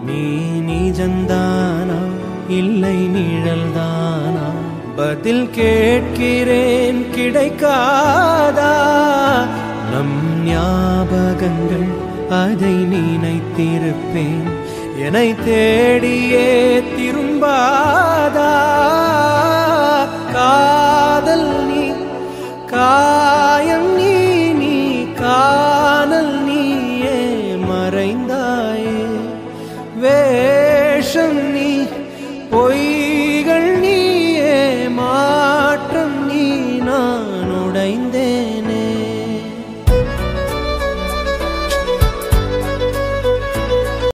நீ நீஜந்தானா இல்லை நிழல்தானா பதில் கேட்கிறேன் கிடைக்காதா நம் ஞாபகங்கள் அதை நினைத்திருப்பேன் என்னை தேடியே திரும்பாதா காதல் நீ கா